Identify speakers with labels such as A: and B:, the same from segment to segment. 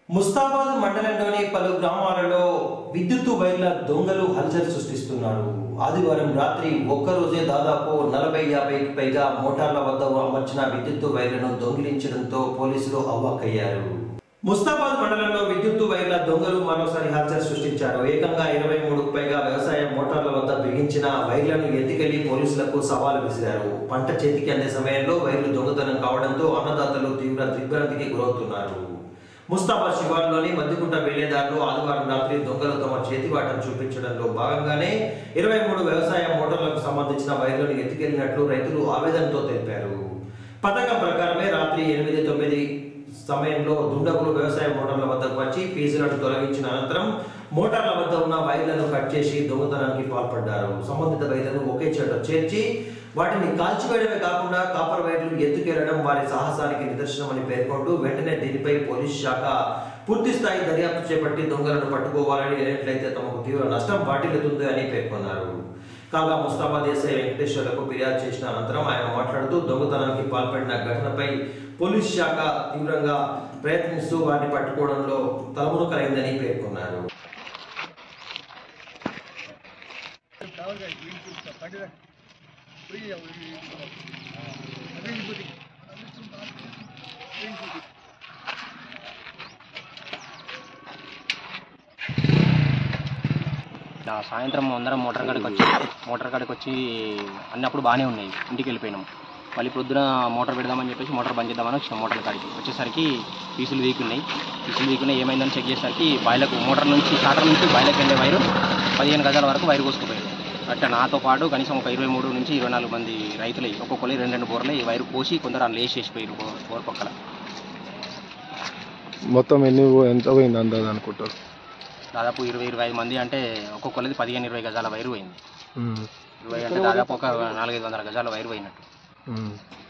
A: ముస్తాబాద్ మండలంలోని పలు గ్రామాలలో విద్యుత్తు వైర్ల దొంగలు హల్చల్ సృష్టిస్తున్నారు ఆదివారం రాత్రి ఒక్కరోజే దాదాపు నలభై యాభైకి పైగా మోటార్ల వద్ద అమర్చిన విద్యుత్తు వైర్లను దొంగిలించడంతో పోలీసులు అవ్వాకయ్యారు ముస్తాబాద్ మండలంలో విద్యుత్తు వైర్ల దొంగలు మరోసారి హల్చల్ సృష్టించారు ఏకంగా ఇరవై మూడుకు పైగా వ్యవసాయ మోటార్ల వద్ద బిగించిన వైర్లను ఎత్తికెళ్లి పోలీసులకు సవాలు విసిరారు పంట చేతికి అందే సమయంలో వైర్లు దొంగతనం కావడంతో అన్నదాతలు తీవ్ర దిగ్భ్రాంతికి గురవుతున్నారు ముస్తాబాద్ శివార్లోని మద్దికుంట వెళ్లేదారులు ఆదివారం రాత్రి దొంగలు తమ చేతివాటం చూపించడంలో భాగంగానే ఇరవై మూడు వ్యవసాయ మోటార్లకు సంబంధించిన వైర్లను ఎత్తుకెళ్లినట్లు రైతులు ఆవేదనతో తెలిపారు పథకం ప్రకారమే రాత్రి ఎనిమిది తొమ్మిది సమయంలో దుండగులు వ్యవసాయ మోటార్ల వద్దకు వచ్చి ఫీజులను తొలగించిన అనంతరం మోటార్ల వద్ద ఉన్న వైర్లను కట్ చేసి దొంగతనానికి పాల్పడ్డారు సంబంధిత వైర్లను ఒకే చోట చేర్చి వాటిని కాల్చివేయడమే కాకుండా కాపర్ వైర్లు ఎత్తుకెళ్లడం వారి సాహసానికి నిదర్శనమని పేర్కొంటూ వెంటనే దీనిపై పోలీస్ శాఖ పూర్తి స్థాయి దర్యాప్తు చేపట్టి దొంగలను పట్టుకోవాలని లేనట్లయితే తమకు తీవ్ర నష్టం వాటిల్లుతుంది అని పేర్కొన్నారు కాగా ముస్తాబాద్ ఎస్ఐ వెంకటేశ్వర్లకు ఫిర్యాదు చేసిన అనంతరం ఆయన మాట్లాడుతూ దొంగతనానికి పాల్పడిన ఘటనపై పోలీస్ శాఖ తీవ్రంగా ప్రయత్నిస్తూ వారిని పట్టుకోవడంలో తలమునకలైందని పేర్కొన్నారు
B: ఇలా సాయంత్రం అందరం మోటార్ కాడికి వచ్చి మోటార్ కాడికి వచ్చి అన్నప్పుడు బాగానే ఉన్నాయి ఇంటికి వెళ్ళిపోయినాం మళ్ళీ పొద్దున మోటార్ పెడదామని చెప్పేసి మోటార్ బంద్ చేద్దామని వచ్చినాం మోటార్ కాడికి వచ్చేసరికి పీసులు వీకున్నాయి పీసులు వీకున్నాయి ఏమైందని చెక్ చేసేసరికి బాయిలకు మోటార్ నుంచి స్టార్టర్ నుంచి బాయిలకు వెళ్ళే వైరు పదిహేను గజాల వరకు వైరు కోసుకుపోయారు అట్లా నాతో పాటు కనీసం ఒక ఇరవై మూడు నుంచి ఇరవై నాలుగు మంది రైతులు ఒక్కొక్కరు రెండు రెండు బోర్లు ఈ వైరు కోసి కొందరు అందులో వేసేసిపోయారు బోర్ బోర్ పక్కల
C: మొత్తం ఎన్ని పో- ఎంత పోయింది అందాది అనుకుంటారు
B: దాదాపు ఇరవై ఇరవై ఐదు మంది అంటే ఒక్కొక్కరిది పదిహేను ఇరవై గజాల వైరు పోయింది
C: ఉమ్,
B: ఇరవై అంటే దాదాపు ఒక నాలుగైదు వందల గజాల వైరు పోయినట్టు
C: ఉమ్.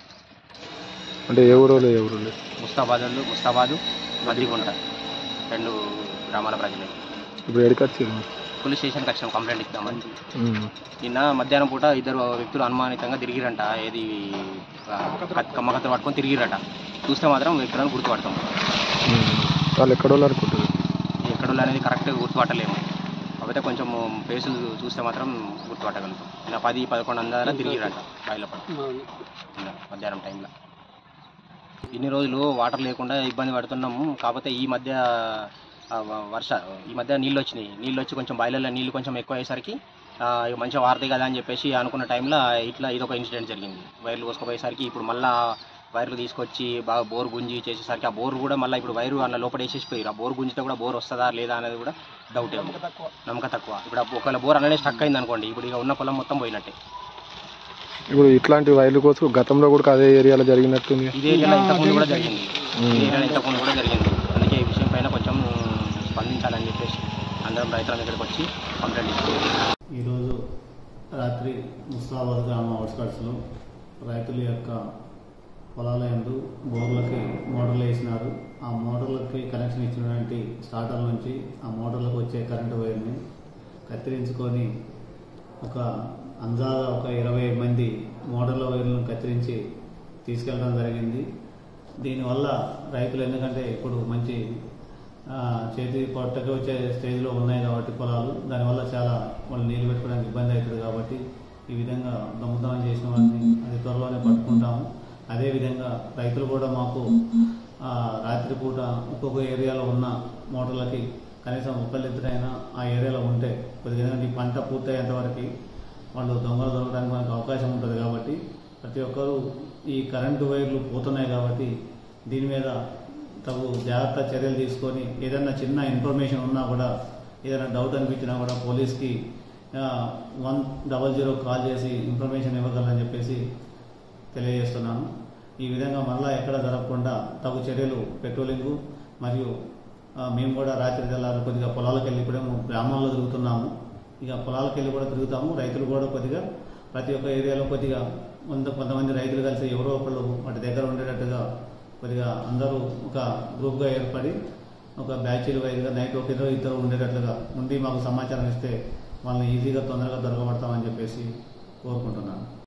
C: అంటే ఏ ఊరోలే ఏ ఊరోలే
B: ముస్తాబాద్ ముస్తాబాదు మద్దిగుంట రెండు గ్రామాల ప్రజలు
C: ఇప్పుడు ఎక్కడికి వచ్చారు
B: పోలీస్ స్టేషన్కి వచ్చినాం కంప్లైంట్ ఇద్దామని
C: ఉమ్,
B: నిన్న మధ్యాహ్నం పూట ఇద్దరు వ్యక్తులు అనుమానితంగా తిరిగిరంట ఏది ఆ, కత్- కమ్మకత్తలు పట్టుకొని తిరిగిరట చూస్తే మాత్రం వ్యక్తులను గుర్తుపడతాం
C: ఉమ్. వాళ్ళు ఎక్కడోళ్ళు అనుకుంటారు
B: ఎక్కడ అనేది కరెక్ట్గా గుర్తుపట్టలేము కాకపోతే కొంచెం ఫేసులు చూస్తే మాత్రం గుర్తుపట్టగలుగుతాం నిన్న పది పదకొండు అందాల తిరిగిరట బాయిలో పడి నిన్న మధ్యాహ్నం టైంలో ఇన్ని రోజులు వాటర్ లేకుండా ఇబ్బంది పడుతున్నాము కాకపోతే ఈ మధ్య ఆ, వ- వర్ష ఈ మధ్య నీళ్ళు వచ్చినాయి నీళ్ళు వచ్చి కొంచెం బాయిలలో నీళ్ళు కొంచెం ఎక్కువ అయ్యేసరికి ఆ, ఇక మంచిగా వారుతాయి కదా అని చెప్పేసి అనుకున్న టైంలో ఇట్లా ఇదొక ఇన్సిడెంట్ జరిగింది వైర్లు కోసుకుపోయేసరికి ఇప్పుడు మళ్ళా వైర్లు తీసుకొచ్చి బాగా బోర్ గుంజి చేసేసరికి ఆ బోర్ కూడా మళ్ళీ ఇప్పుడు వైరు అన్న లోపల వేసేసిపోయారు ఆ బోర్ గుంజితే కూడా బోర్ వస్తుందా లేదా అనేది కూడా డౌట్ ఏమో నమ్మక తక్కువ ఇప్పుడు ఆ ఒకవేళ బోర్ అనేది స్టక్ అయింది అనుకోండి ఇప్పుడు ఇక ఉన్న పొలం మొత్తం పోయినట్టే
C: ఇప్పుడు ఇట్లాంటి వైర్లు కోసం గతంలో కూడా అదే ఏరియాలో జరిగినట్టుంది
B: ఇదే ఏరియాలో ఇంతకుముందు కూడా జరిగింది ఇదే ఏరియాలో ఇంతకుముందు కూడా జరిగింది అందుకే ఈ విషయం పైన కొంచెం స్పందించాలని చెప్పేసి అందరం రైతుల దగ్గరికి వచ్చి కంప్లైంట్ ఇచ్చారు
D: ఈరోజు రాత్రి ముస్తాబాద్ గ్రామ అవుట్స్కట్స్లో రైతుల యొక్క పొలాల యందు బోర్లకి మోటార్లు వేసినారు ఆ మోటార్లకి కనెక్షన్ ఇచ్చినటువంటి స్టార్టర్ నుంచి ఆ మోటార్లకు వచ్చే కరెంటు వైర్ని కత్తిరించుకొని ఒక అందాజ ఒక ఇరవై మంది మోటార్ల వైర్లను కత్తిరించి తీసుకెళ్ళడం జరిగింది దీనివల్ల రైతులు ఎందుకంటే ఇప్పుడు మంచి ఆ, చేతి పొట్టకి వచ్చే స్టేజ్లో ఉన్నాయి కాబట్టి పొలాలు దానివల్ల చాలా వాళ్ళు నీళ్ళు పెట్టుకోవడానికి ఇబ్బంది అవుతుంది కాబట్టి ఈ విధంగా దొంగతనం చేసిన వారిని అది త్వరలోనే పట్టుకుంటాము అదేవిధంగా రైతులు కూడా మాకు ఆ, రాత్రిపూట ఒక్కొక్క ఏరియాలో ఉన్న మోటార్లకి కనీసం ఒకళ్ళిద్దరైనా ఆ ఏరియాలో ఉంటే కొద్దిగా ఎందుకంటే ఈ పంట పూర్తయ్యేంత వరకు వాళ్ళు దొంగలు దొరకడానికి మనకు అవకాశం ఉంటుంది కాబట్టి ప్రతి ఒక్కరూ ఈ కరెంటు వైర్లు పోతున్నాయి కాబట్టి దీని మీద తగు జాగ్రత్త చర్యలు తీసుకొని ఏదైనా చిన్న ఇన్ఫర్మేషన్ ఉన్నా కూడా ఏదైనా డౌట్ అనిపించినా కూడా పోలీస్కి వన్ డబల్ జీరో కాల్ చేసి ఇన్ఫర్మేషన్ ఇవ్వగలరని చెప్పేసి తెలియజేస్తున్నాను ఈ విధంగా మళ్ళా ఎక్కడ జరగకుండా తగు చర్యలు పెట్రోలింగు మరియు ఆ, మేము కూడా రాత్రి తెల్లారి కొద్దిగా పొలాలకు వెళ్ళి ఇప్పుడేమో గ్రామాల్లో తిరుగుతున్నాము ఇక పొలాలకు వెళ్ళి కూడా తిరుగుతాము రైతులు కూడా కొద్దిగా ప్రతి ఒక్క ఏరియాలో కొద్దిగా కొంత కొంతమంది రైతులు కలిసి ఎవరో ఒకళ్ళు వాటి దగ్గర ఉండేటట్టుగా కొద్దిగా అందరూ ఒక గ్రూప్గా ఏర్పడి ఒక బ్యాచీలు వైజ్గా నైట్ ఒక ఇద్దరు ఇద్దరు ఉండేటట్లుగా ఉండి మాకు సమాచారం ఇస్తే వాళ్ళని ఈజీగా తొందరగా దొరకబడతామని చెప్పేసి కోరుకుంటున్నాను